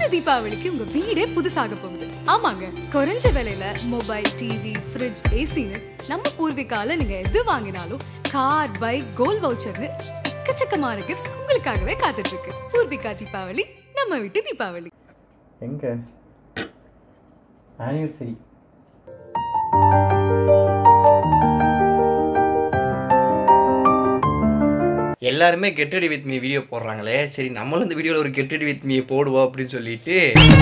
தீபாவளிக்கு உங்க வீடே புதுசாக போகுது ஆமாங்க குறைஞ்ச விலையில மொபைல் டிவி ஃப்ரிட்ஜ் ஏசின்னு நம்ம பூர்விகால நீங்க எது வாங்கினாலும் கார் பைக் கோல்ட் வவுச்சர்னு எக்கச்சக்கமான கிஃப்ட்ஸ் உங்களுக்காகவே காத்துட்டு இருக்கு பூர்விகா தீபாவளி நம்ம வீட்டு தீபாவளி எங்க ஆனிவர்சரி எல்லாருமே கெட்டடி வித் மீ வீடியோ போடுறாங்களே சரி நம்மளும் இந்த வீடியோவில் ஒரு கெட்டடி வித் மீ போடுவோம் அப்படின்னு சொல்லிட்டு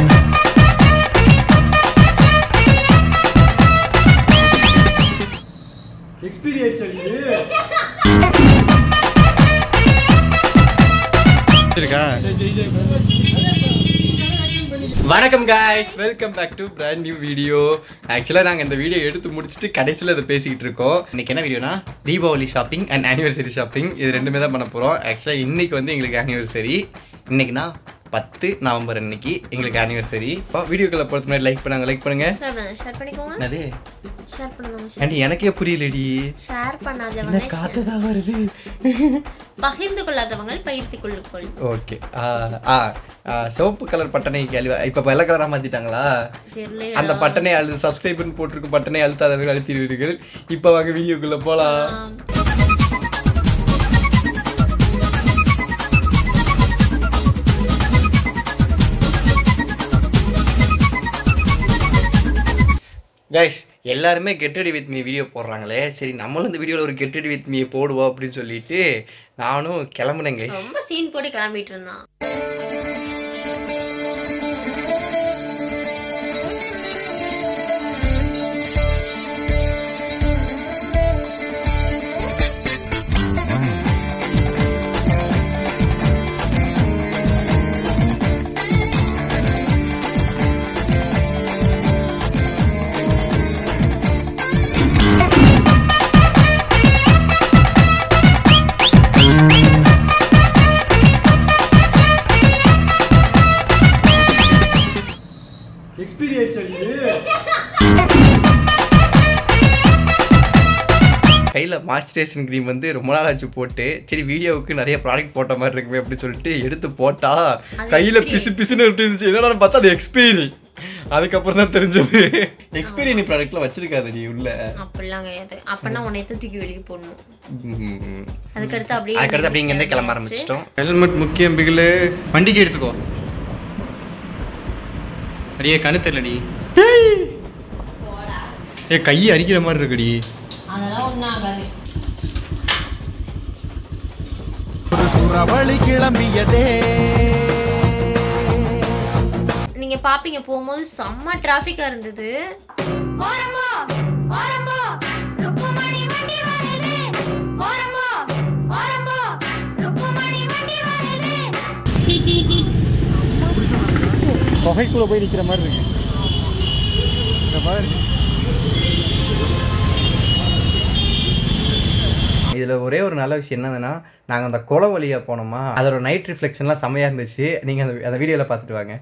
எக்ஸ்பீரியன்ஸ் இருக்கா வணக்கம் guys welcome back to brand new video ஆக்சுவலாக நாங்கள் இந்த வீடியோ எடுத்து முடிச்சுட்டு கடைசியில் இதை பேசிக்கிட்டு இருக்கோம் இன்னைக்கு என்ன வீடியோனா Deepavali shopping and anniversary shopping இது ரெண்டுமே தான் பண்ண போகிறோம் ஆக்சுவலாக இன்னைக்கு வந்து எங்களுக்கு ஆனிவர்சரி இன்னைக்குனா பத்து நவம்பர் அன்னைக்கு எங்களுக்கு ஆனிவர்சரி இப்போ வீடியோக்களை பொறுத்த மாதிரி லைக் பண்ணாங்க லைக் பண்ணுங்க ஷேர் பண்ணுங்க ஷேர் பண்ணிக்கோங்க என்னது ஷேர் பண்ணுங்க ஆண்டி எனக்கே புரியலடி ஷேர் என்ன பண்ணாதவங்க காத்து தான் வருது பகிர்ந்து கொள்ளாதவங்க பயிர்த்து கொள்ளுக்கொள் ஓகே ஆ ஆ சிவப்பு கலர் பட்டனை கேள்வி இப்போ வெள்ளை கலராக மாற்றிட்டாங்களா தெரியல அந்த பட்டனை அழு சப்ஸ்கிரைப்னு போட்டிருக்கும் பட்டனை அழுத்தாதவர்கள் அழுத்திடுவீர்கள் இப்போ வாங்க வீடியோக்குள்ள போலாம் கைஸ் எல்லாருமே கெட்டடி வித் மீ வீடியோ போடுறாங்களே சரி நம்மளும் இந்த வீடியோவில் ஒரு கெட்டடி வித் மீ போடுவோம் அப்படின்னு சொல்லிட்டு நானும் கிளம்புனேன் கைஸ் ரொம்ப சீன் போட்டு கிளம்பிட்டு இருந்தான் எக்ஸ்பீரியன்ஸ் கையில் மாய்ஸ்சரைசேஷன் க்ரீம் வந்து ரொம்ப நாள் ஆச்சு போட்டு சரி வீடியோவுக்கு நிறைய ப்ராடக்ட் போட்ட மாதிரி இருக்குமே அப்படின்னு சொல்லிட்டு எடுத்து போட்டா அது கையில் expiry. பிசு பிசுன்னு இருந்துச்சு என்னடா பார்த்தா அது எக்ஸ்பீரி அதுக்கப்புறம் தான் தெரிஞ்சது எக்ஸ்பீரி நீ ப்ராடக்ட்லாம் வச்சிருக்காது நீ உள்ள அப்படிலாம் கிடையாது அப்பனா உன்னை எடுத்து தூக்கி வெளியே போடணும் ம். அதுக்கடுத்து அப்படியே அதுக்கடுத்து அப்படி இங்கேருந்தே கிளம்ப ஆரம்பிச்சிட்டோம் ஹெல்மெட் முக்கியம் பிகிலு வண்டிக்கு எடுத்துக்கோ அடியே கண்ணு தெரியலடி ஏ கை அரிக்கிற மாதிரி இருக்குடி அதெல்லாம் ஒன்றும் ஆகாது ஒரு சுறவழி கிளம்பியதே நீங்க பாப்பீங்க போகும்போது செம்ம டிராஃபிக்கா இருந்தது தொகைக்குள்ள போய் நிற்கிற மாதிரி இருக்கு இந்த மாதிரி இதில் ஒரே ஒரு நல்ல விஷயம் என்னதுன்னா நாங்கள் அந்த குளம் வழியாக போனோமா அதோட நைட் ரிஃப்ளெக்ஷன்லாம் செம்மையாக இருந்துச்சு நீங்கள் அந்த அந்த வீடியோவில் பார்த்துட்டு வாங்க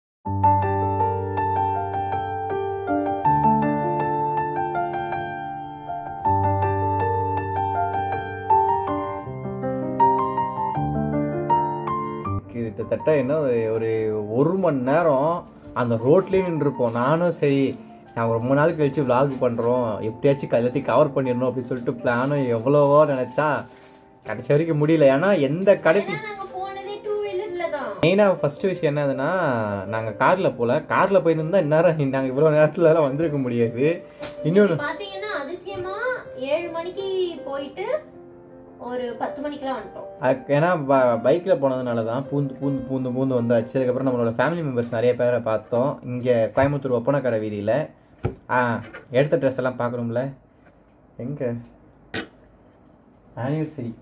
கிட்டத்தட்ட என்ன ஒரு ஒரு மணி நேரம் அந்த ரோட்லேயே நின்றுருப்போம் நானும் சரி நாங்கள் ரொம்ப நாள் கழிச்சு vlog பண்ணுறோம் எப்படியாச்சும் எல்லாத்தையும் கவர் பண்ணிடணும் அப்படின்னு சொல்லிட்டு பிளானும் எவ்வளவோ நினச்சா கடைசி வரைக்கும் முடியல ஏன்னா எந்த கடைக்கு நாங்க போனதே டூ வீலர்ல தான் மெயினாக ஃபஸ்ட்டு விஷயம் என்னதுன்னா நாங்கள் காரில் போகல காரில் போயிருந்தா இந்நேரம் நாங்கள் இவ்வளோ நேரத்துலலாம் வந்திருக்க முடியாது இன்னொன்று பாத்தீங்கன்னா அதிசயமா ஏழு மணிக்கு போயிட்டு ஒரு பத்து மணிக்கெல்லாம் வந்துட்டோம் அதுக்கு ஏன்னா பைக்கில் போனதுனால தான் பூந்து பூந்து பூந்து பூந்து வந்தாச்சு அதுக்கப்புறம் நம்மளோட ஃபேமிலி மெம்பர்ஸ் நிறைய பேரை பார்த்தோம் இங்கே கோயம்புத்தூர் ஒப்பனக்கரை வீதியில் ஆ எடுத்த ட்ரெஸ் எல்லாம் பார்க்கணும்ல எங்கே ஆனிவர்சரி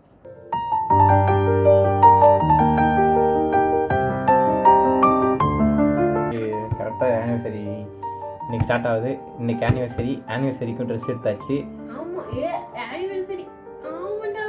கரெக்டாக ஆனிவர்சரி இன்னைக்கு ஸ்டார்ட் ஆகுது இன்னைக்கு ஆனிவர்சரி ஆனிவர்சரிக்கும் ட்ரெஸ் எடுத்தாச்சு ஆமா ஏ ஆனிவர்சரி ஆமாடா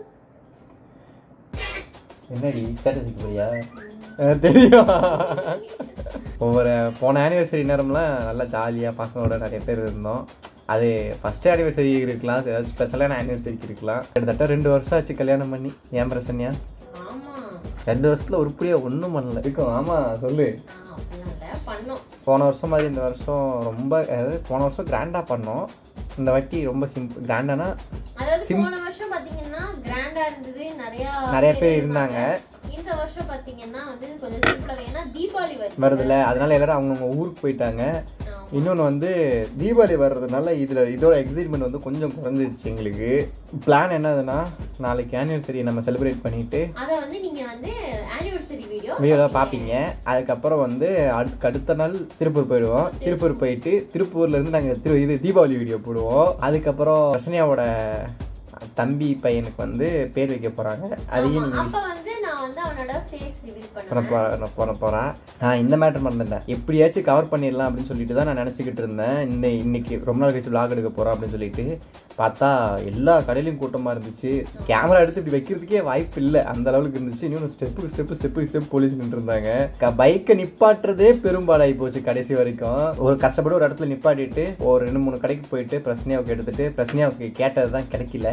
என்னடி ஸ்டேட்டஸ் வைக்க போறியா அஹ் தெரியும் ஒவ்வொரு போன ஆனிவர்சரி நேரம்லாம் நல்லா ஜாலியாக பசங்களோட நிறைய பேர் இருந்தோம் அது ஃபர்ஸ்ட் ஆனிவர்சரி இருக்கலாம் ஏதாவது ஸ்பெஷலான ஆனிவர்சரிக்கு இருக்கலாம் கிட்டத்தட்ட ரெண்டு வருஷம் ஆச்சு கல்யாணம் பண்ணி ஏன் பிரசன்யா ஆமா ரெண்டு வருஷத்தில் உருப்படியாக ஒன்றும் பண்ணல இருக்கும் ஆமாம் சொல்லு ஆ, அப்படிலாம் இல்ல பண்ணோம் போன வருஷம் மாதிரி இந்த வருஷம் ரொம்ப அதாவது போன வருஷம் கிராண்டாக பண்ணோம் இந்த வாட்டி ரொம்ப சிம்பிள் கிராண்டானா அதாவது Sim- போன வருஷம் பாத்தீங்கன்னா கிராண்டா இருந்தது நிறைய நிறைய பேர் இருந்தாங்க. இந்த வருஷம் பாத்தீங்கன்னா வந்து கொஞ்சம் சிம்பிளா ஏன்னா தீபாவளி வருது வருதுல்ல அதனால எல்லாரும் அவங்கவுங்க ஊருக்கு போயிட்டாங்க ஆமா. இன்னொன்று வந்து தீபாவளி வர்றதுனால இதில் இதோட எக்ஸைட்மெண்ட் வந்து கொஞ்சம் குறைஞ்சிருச்சு எங்களுக்கு பிளான் என்னதுன்னா நாளைக்கு ஆனிவர்சரி நம்ம செலிப்ரேட் பண்ணிட்டு அத வந்து நீங்க வந்து ஆனிவர்சரி வீடியோ வீடியோலாம் பார்ப்பீங்க அதுக்கப்புறம் வந்து அடுத்து அடுத்த நாள் திருப்பூர் போயிடுவோம் திருப்பூர் போயிட்டு திருப்பூர்ல இருந்து நாங்கள் திரு இது தீபாவளி வீடியோ போடுவோம் அதுக்கப்புறம் ரசனியாவோட தம்பி பையனுக்கு வந்து பேர் வைக்க போறாங்க அதையும் நீங்க அப்ப வந்து நான் வந்து அவனோட ஃபேஸ் ரிவீல் பண்ண பண்ணுவேன் போறேன் பண்ண போறேன் நான் இந்த மேட்டர் மறந்துட்டேன் எப்படியாச்சும் கவர் பண்ணிடலாம் அப்படின்னு சொல்லிட்டு தான் நான் நினச்சிக்கிட்டு இருந்தேன் இந்த இன்னைக்கு ரொம்ப நாள் கழிச்சு vlog எடுக்க போறோம் அப்படின்னு சொல்லிட்டு பார்த்தா எல்லா கடையிலையும் கூட்டமாக இருந்துச்சு கேமரா எடுத்து இப்படி வைக்கிறதுக்கே வாய்ப்பு இல்லை அந்த அளவுக்கு இருந்துச்சு இன்னும் step step step step police நின்று இருந்தாங்க பைக்கை நிப்பாட்டுறதே பெரும்பாடாகி போச்சு கடைசி வரைக்கும் ஒரு கஷ்டப்பட்டு ஒரு இடத்துல நிப்பாட்டிட்டு ஒரு ரெண்டு மூணு கடைக்கு போயிட்டு பிரச்சனையாவுக்கு எடுத்துட்டு பிரச்சனையாவுக்கு கேட்டது தான் கிடைக்கல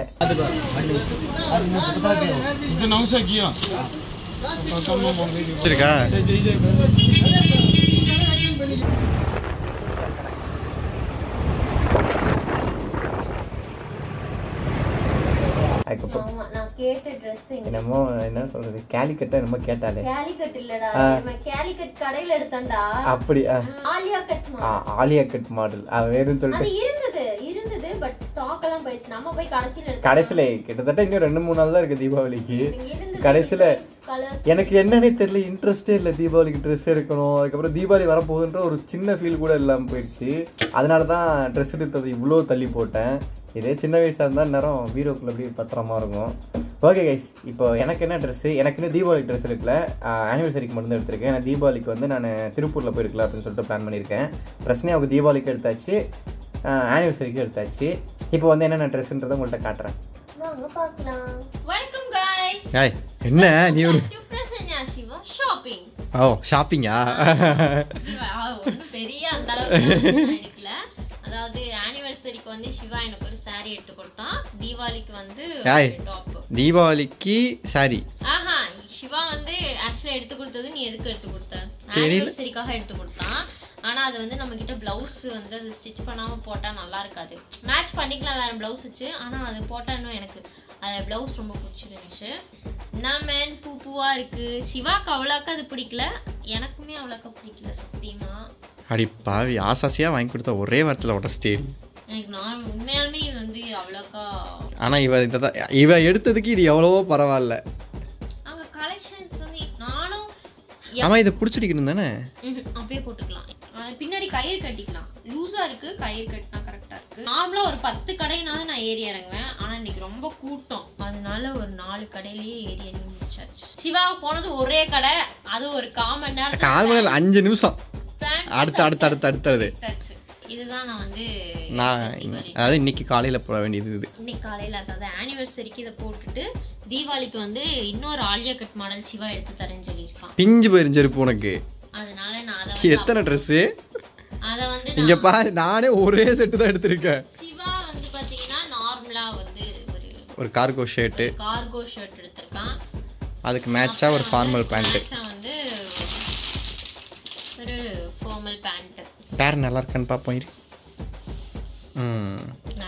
இருக்கா அதுக்கப்புறம் ஆமா நான் கேட்ட ட்ரெஸ் என்னமோ என்ன சொல்றது கேலிக்கட்டா என்னமோ கேட்டாலே கேலிகட் இல்லடா நம்ம கேலிகட் கடையில எடுத்தோம்டா அப்படி ஆ, ஆலியா கட் ஆ, ஆலியா கட் மாடல் அது வேறுன்னு சொல்லிட்டு அது இருந்தது இருந்தது பட் ஸ்டாக் எல்லாம் போயிடுச்சு நம்ம போய் கடைசியில எடுத்தோம் கடைசியில கிட்டத்தட்ட இன்னும் ரெண்டு மூணு நாள் தான் இருக்கு தீபாவளிக்கு இங்க இருந்தது கடைசியில கலர்ஸ் எனக்கு என்னன்னே தெரியல இன்ட்ரெஸ்டே இல்லை தீபாவளிக்கு ட்ரெஸ் எடுக்கணும் அதுக்கப்புறம் தீபாவளி வரப்போகுதுன்ற ஒரு சின்ன ஃபீல் கூட இல்லாமல் போயிடுச்சு அதனால தான் ட்ரெஸ் எடுத்தது இவ்வளோ தள்ளி போட்டேன் இதே சின்ன வயசாக இருந்தால் நேரம் பீரோக்குள்ள அப்படியே பத்திரமா இருக்கும் ஓகே கைஸ் இப்போ எனக்கு என்ன ட்ரெஸ்ஸு எனக்கு இன்னும் தீபாவளி ட்ரெஸ் எடுக்கல ஆனிவர்சரிக்கு மட்டும் தான் எடுத்திருக்கேன் ஏன்னா தீபாவளிக்கு வந்து நான் திருப்பூரில் போயிருக்கலாம் அப்படின்னு சொல்லிட்டு பிளான் பண்ணியிருக்கேன் பிரச்சனையாவுக்கு தீபாவளிக்கு எடுத்தாச்சு ஆனிவர்சரிக்கு எடுத்தாச்சு இப்போ வந்து என்னென்ன ட்ரெஸ்ன்றதை உங்கள்கிட்ட காட்டுறேன் வாங்க பார்க்கலாம் வெல்கம் கைஸ் ஏய் என்ன நீ ஒரு டு பிரசன்யா சிவா ஷாப்பிங் ஓ ஷாப்பிங்கா ஒன்றும் பெரிய அந்த அளவுக்கு நான் எடுக்கல அதாவது ஆனிவர்சரிக்கு வந்து சிவா எனக்கு ஒரு saree எடுத்து கொடுத்தான் தீபாவளிக்கு வந்து ஏய். டாப் தீபாவளிக்கு சாரி ஆஹா சிவா வந்து ஆக்சுவலா எடுத்து கொடுத்தது நீ எதுக்கு எடுத்து கொடுத்த தெரியல. ஆனிவர்சரிக்காக எடுத்து கொடுத்தான் ஆனா அது வந்து நம்ம கிட்ட பிளவுஸ் வந்து அது ஸ்டிச் பண்ணாம போட்டா நல்லா இருக்காது மேட்ச் பண்ணிக்கலாம் வேற பிளவுஸ் வச்சு ஆனா அது போட்டா இன்னும் எனக்கு அந்த பிளவுஸ் ரொம்ப பிடிச்சிருந்துச்சு என்ன மேன் பூ பூவா இருக்கு சிவாக்கு அவ்வளோக்கா அது பிடிக்கல எனக்குமே அவ்வளோக்கா பிடிக்கல சத்தியமா அடி பாவி ஆசாசியாக வாங்கி கொடுத்த ஒரே வாரத்தில் உடச்சிட்டேன் எனக்கு நான் உண்மையாலுமே இது வந்து அவ்வளோக்கா ஆனால் இவ இதை தான் இவ எடுத்ததுக்கு இது எவ்வளவோ பரவாயில்ல அங்க கலெக்ஷன்ஸ் வந்து நானும் ஆமாம் இதை பிடிச்சிருக்கணும் தானே ம்ஹும். அப்படியே போட்டுக்கலாம் அஹ் பின்னாடி கயிறு கட்டிக்கலாம் லூஸா இருக்கு கயிறு கட்டினா கரெக்டா இருக்கு நார்மலா ஒரு பத்து கடைனாவது நான் ஏறி இறங்குவேன் ஆனா இன்னைக்கு ரொம்ப கூட்டம் அதனால ஒரு நாலு கடையிலேயே ஏறி இறங்கி முடிச்சாச்சு சிவா போனது ஒரே கடை அது ஒரு காமன் நேரம் கால் மணி நேரம் அஞ்சு நிமிஷம் pant, அடுத்து அடுத்து அடுத்து அடுத்தது எடுத்தாச்சு. இதுதான் நான் வந்து நான் தீபாவளி. அதாவது இன்னைக்கு காலையில் போட வேண்டியது இது இன்னைக்கு காலையில அதாவது ஆனிவர்சரிக்கு இதை போட்டுட்டு தீபாவளிக்கு வந்து இன்னொரு ஆலியா கட் மாடல் சிவா எடுத்து தரேன்னு சொல்லியிருக்கான் பிஞ்சு போயிருஞ்சிருப்பு உனக்கு அதனால நான் அதை வந்து எத்தனை ட்ரெஸ்ஸு அதை வந்து இங்கே நான் பாரு நானே ஒரே செட்டு தான் எடுத்திருக்கேன் சிவா வந்து பாத்தீங்கன்னா நார்மலா வந்து ஒரு ஒரு கார்கோ ஷர்ட்டு கார்கோ ஷர்ட் எடுத்திருக்கான் அதுக்கு மேட்சாக ஒரு ஃபார்மல் பேண்ட்டு மேட்சா வந்து ஒரு ஃபார்மல் பேண்ட் பேர் நல்லா இருக்கான்னு பார்ப்போம் இரு ம்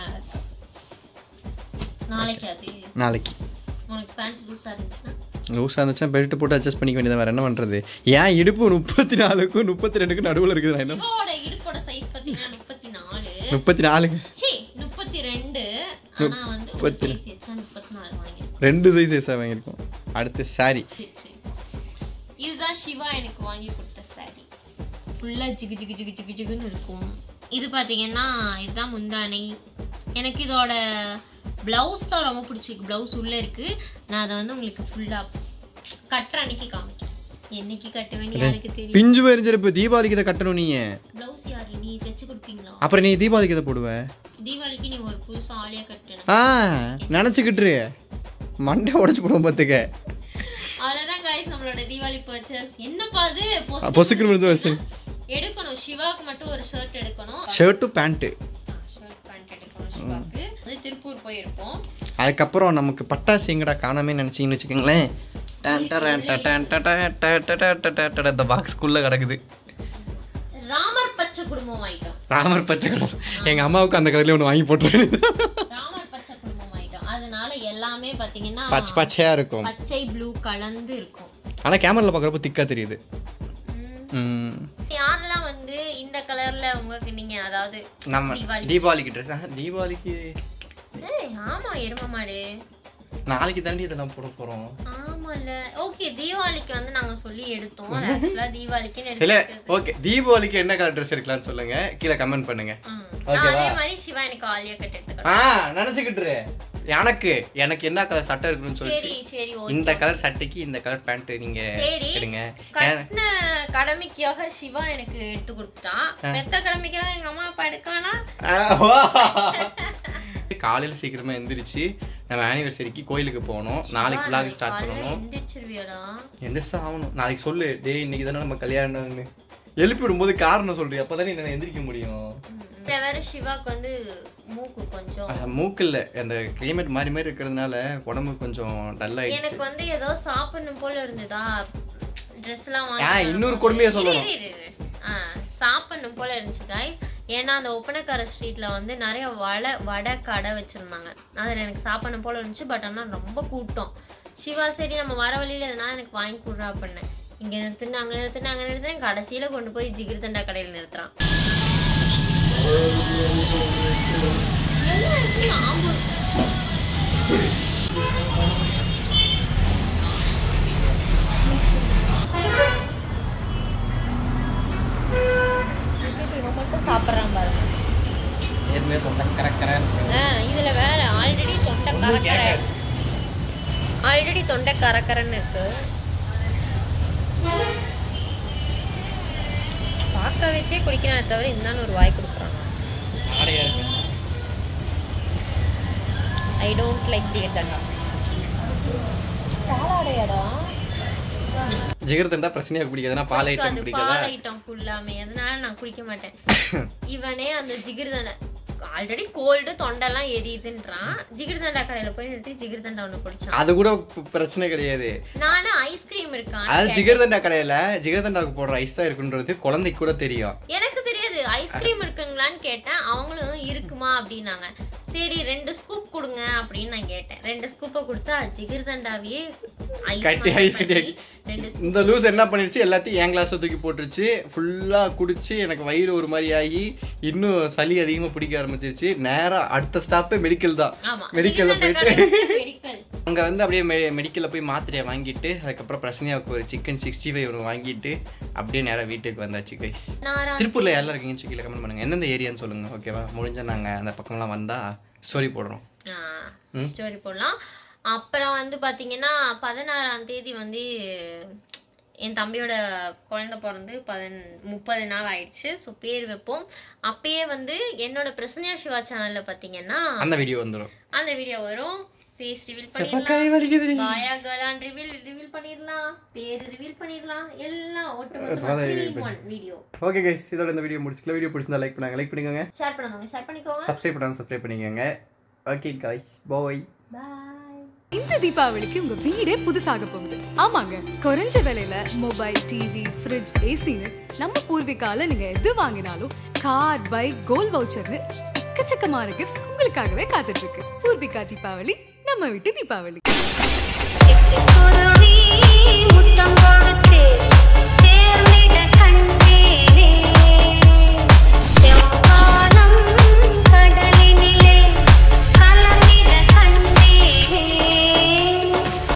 நாளைக்கு அது நாளைக்கு உனக்கு பேண்ட் லூஸா இருந்துச்சுன்னா லூஸாக இருந்துச்சுன்னா பெல்ட் போட்டு அட்ஜஸ்ட் பண்ணிக்க வேண்டியது வேறு என்ன பண்ணுறது ஏன் இடுப்பு முப்பத்தி நாலுக்கும் முப்பத்தி ரெண்டுக்கும் நடுவில் இருக்குது நான் என்ன சிவாவோட இடுப்போட சைஸ் பாத்தீங்கன்னா முப்பத்தி நாலு முப்பத்தி நாலுங்க சி முப்பத்தி ரெண்டு ஆனா வந்து ஒரு சைஸ் எச்சா முப்பத்தி நாலு வாங்கியிருக்கோம் ரெண்டு சைஸ் ஏசா வாங்கியிருக்கோம் அடுத்து சாரி சரி. இதுதான் சிவா எனக்கு வாங்கி கொடுத்த saree ஃபுல்லா ஜிகு ஜிகு ஜிகு ஜிகு ஜிகுன்னு இருக்கும் இது பாத்தீங்கன்னா இதுதான் முந்தானை எனக்கு இதோட பிளவுஸ் தான் ரொம்ப பிடிச்சிருக்கு பிளவுஸ் உள்ள இருக்கு நான் அதை வந்து உங்களுக்கு ஃபுல்லா கட்டுற அன்னைக்கு காமிக்கிறேன் என்னைக்கு கட்டுவேன்னு யாருக்கு தெரியும் பிஞ்சு போயிருஞ்சிருப்பு தீபாவளிக்கு இதை கட்டணும் நீ பிளவுஸ் யாரு நீ தைச்சு கொடுப்பீங்களா அப்புறம் நீ தீபாவளிக்கு இதை போடுவ தீபாவளிக்கு நீ ஒரு புதுசா ஆலியா கட்டணும் ஆ நினச்சிக்கிட்டுரு மண்டை உடச்சு போடுவோம் பார்த்துக்க அவ்வளவுதான் கைஸ் நம்மளோட தீபாவளி பர்ச்சேஸ் என்னப்பா அது பொசுக்கு பொசுக்குன்னு முடிஞ்ச வருஷம் எடுக்கணும் சிவாக்கு மட்டும் ஒரு ஷர்ட் எடுக்கணும் ஷர்ட்டும் பேண்ட்டு ஷர்ட் பேண்ட் எடுக்கணும் சிவாக்கு அது திருப்பூர் போய் எடுப்போம் அதுக்கப்புறம் நமக்கு பட்டாசு எங்கடா காணாமே நினச்சிங்கன்னு வச்சுக்கோங்களேன் இந்த பாக்ஸ்குள்ளே கிடக்குது ராமர் பச்சை குடும்பம் ஆயிட்டோம் ராமர் பச்சை கலர் எங்கள் அம்மாவுக்கு அந்த கலர்லேயே ஒன்று வாங்கி போட்டுருவேன் ராமர் பச்சை குடும்பம் ஆயிட்டோம் அதனால எல்லாமே பாத்தீங்கன்னா பச்சை பச்சையாக இருக்கும் பச்சை ப்ளூ கலந்து இருக்கும் ஆனால் கேமராவில் பார்க்குறப்ப திக்காக தெரியுது ம். ம். யாரெல்லாம் வந்து இந்த கலர்ல உங்களுக்கு நீங்க அதாவது நம்ம தீபாவளி. தீபாவளிக்கு ட்ரெஸ் தீபாவளிக்கு ஏய், ஆமா எரும மாடு நாளைக்கு தாண்டி இதெல்லாம் போட போகிறோம் ஆமால ஓகே தீபாவளிக்கு வந்து நாங்க சொல்லி எடுத்தோம் அது ஆக்சுவலா தீபாவளிக்குன்னு இல்ல எடுத்து ஓகே தீபாவளிக்கு என்ன கலர் ட்ரெஸ் எடுக்கலாம்னு சொல்லுங்க கீழே கமெண்ட் பண்ணுங்க நான் அதே மாதிரி சிவா எனக்கு ஆலியா கட் எடுத்துக்கிறேன் ஆ நினைச்சுக்கிட்டு இரு. எனக்கு எனக்கு என்ன கலர் சட்டை இருக்கணும்னு சரி சொல்லிட்டு சரி ஓகே இந்த கலர் சட்டைக்கு இந்த கலர் பேண்ட் நீங்க சரி எடுங்க கட்டின கடமைக்காக சிவா எனக்கு எடுத்து கொடுத்துட்டான் மெத்த கடமைக்காக எங்க அம்மா அப்பா எடுக்கானா காலையில சீக்கிரமா எந்திரிச்சு நம்ம ஆனிவர்சரிக்கு கோயிலுக்கு போகணும் நாளைக்கு vlog ஸ்டார்ட் பண்ணணும் எந்திரிச்சிருவியாடா எந்திரிச்சு ஆகணும் நாளைக்கு சொல்லு டேய் இன்னைக்கு தானே நம்ம கல்யாணம்னு எழுப்பி விடும்போது காரணம் சொல்றீ அப்பதானே என்ன எந்திரிக்க முடியும் இதுல வேற சிவாக்கு வந்து மூக்கு கொஞ்சம் அஹ், மூக்கு இல்ல அந்த கிளைமேட் மாறி மாறி இருக்கிறதுனால உடம்பு கொஞ்சம் டல் ஆயிடுச்சு எனக்கு வந்து ஏதோ சாப்பிடணும் போல இருந்ததா ட்ரெஸ் எல்லாம் ஆ, வாங்கி இன்னொரு வரும்போது- கொடுமையை இரு, சொல்லணும். இரு, இரு, இரு. ஆ, சாப்பிடணும் போல இருந்துச்சு guys ஏன்னா அந்த ஒப்பனக்கார ஸ்ட்ரீட்ல வந்து நிறைய வடை வடை கடை வச்சிருந்தாங்க அதுல எனக்கு சாப்பிடணும் போல இருந்துச்சு பட் ஆனா ரொம்ப கூட்டம் சிவா சரி நம்ம வர வழியில எதனா எனக்கு வாங்கி கொடுறா பண்ணேன் இங்க நிறுத்துன்னு அங்க நிறுத்துன்னு அங்க நிறுத்துன்னு கடைசியில கொண்டு போய் ஜிகிர்தண்டா கடையில நிறுத்துறான் எல்லா இடத்துலயும் ஆம்பூர் இவன் மட்டும் சாப்பிட்றான் பாருங்க ஆ, இதுல வேற ஆல்ரெடி தொண்டை கரக்கரை ஆல்ரெடி தொண்டை கரக்கரன்னு இருக்கு பார்க்க வச்சே குடிக்கிறானே தவிர இந்தான்னு ஒரு வாய் கொடுக்குறான் ஐ டோன்ட் லைக் தி தண்டா பாலாடையாடா ஜிகர்தண்டா பிரச்சனையா பிடிக்காதுன்னா பால் ஐட்டம் அது பிடிக்காதா பால் ஐட்டம் ஃபுல்லாமே அதனால நான் குடிக்க மாட்டேன் இவனே அந்த ஜிகிர்தண்டா ஆல்ரெடி கோல்டு தொண்டெல்லாம் எரியுதுன்றான் ஜிகிர்தண்டா கடையில போய் நிறுத்தி ஜிகிர்தண்டா ஒண்ணு குடிச்சான் அது கூட ப- பிரச்சனை கிடையாது நானும் ஐஸ்கிரீம் இருக்கான் அது ஜிகர்தண்டா கடையில ஜிகர்தண்டாவுக்கு போடுற ஐஸ் தான் இருக்குன்றது குழந்தைக்கு கூட தெரியும் எனக்கு தெரியாது ஐஸ்கிரீம் இருக்குங்களான்னு கேட்டேன் அவங்களும் இருக்குமா அப்படின்னாங்க சரி ரெண்டு ஸ்கூப் கொடுங்க அப்படின்னு நான் கேட்டேன் ரெண்டு ஸ்கூப்பை கொடுத்தா ஜிகிர்தண்டாவையே ice கட்டி மாதிரி ஐஸ் கட்டி பண்ணி ரெண்டு இந்த லூஸ் என்ன பண்ணிருச்சு எல்லாத்தையும் என் கிளாஸ் தூக்கி போட்டுருச்சு ஃபுல்லா குடிச்சு எனக்கு வயிறு ஒரு மாதிரி ஆகி இன்னும் சளி அதிகமா பிடிக்க ஆரம்பிச்சிருச்சு நேரா அடுத்த ஸ்டாப்பே மெடிக்கல் தான் ஆமா மெடிக்கல்ல ஜிகிர்தண்டா போயிட்டு கடையில மெடிக்கல் அங்க வந்து அப்படியே மெ மெடிக்கல்ல போய் மாத்திரையை வாங்கிட்டு அதுக்கப்புறம் பிரச்சனையாவுக்கு ஒரு சிக்கன் சிக்ஸ்டி ஃபைவ் ஒன்று வாங்கிட்டு அப்படியே நேரா வீட்டுக்கு வந்தாச்சு கைஸ் நான் திருப்பூர்ல யாரெல்லாம் இருக்கீங்கன்னு கீழே கமெண்ட் பண்ணுங்க எந்தெந்த ஏரியான்னு சொல்லுங்க ஓகேவா முடிஞ்சா நாங்க அந்த பக்கம்லாம் வந்தா ஸ்டோரி போடுறோம் ஸ்டோரி போடலாம் அப்புறம் வந்து பாத்தீங்கன்னா பதினாறாம் தேதி வந்து என் தம்பியோட குழந்தை பிறந்து பதின் முப்பது நாள் ஆயிடுச்சு ஸோ பேர் வைப்போம் அப்பயே வந்து என்னோட பிரசன்யா சிவா சேனல்ல பாத்தீங்கன்னா அந்த வீடியோ வந்துடும் அந்த வீடியோ வரும் ஃபேஸ் ரிவீல் பண்ணிடலாம் கை வலிக்குது பாயா கேர்ளான் ரிவீல் ரிவீல் பண்ணிடலாம் பேர் ரிவீல் பண்ணிடலாம் எல்லாம் ஒட்டுமொத்தமா அதான் three one video okay guys இதோட இந்த வீடியோ முடிச்சுக்கல வீடியோ பிடிச்சிருந்தா லைக் பண்ணுங்க லைக் பண்ணிக்கோங்க ஷேர் பண்ணுங்க ஷேர் பண்ணிக்கோங்க சப்ஸ்கிரைப் பண்ணாங்க சப்ஸ்கிரைப் பண்ணிக்கோங்க ஓகே கைஸ் பாய் பாய் இந்த தீபாவளிக்கு உங்க வீடே புதுசாக போகுது ஆமாங்க குறைஞ்ச விலையில மொபைல் டிவி ஃப்ரிட்ஜ் ஏசின்னு நம்ம பூர்விகால நீங்க எது வாங்கினாலும் கார் பைக் கோல்ட் வவுச்சர்னு எக்கச்சக்கமான கிஃப்ட்ஸ் உங்களுக்காகவே காத்துட்டு இருக்கு பூர்விகா தீபாவளி நம்ம வீட்டு தீபாவளி குருவி முத்தம் கொடுத்தே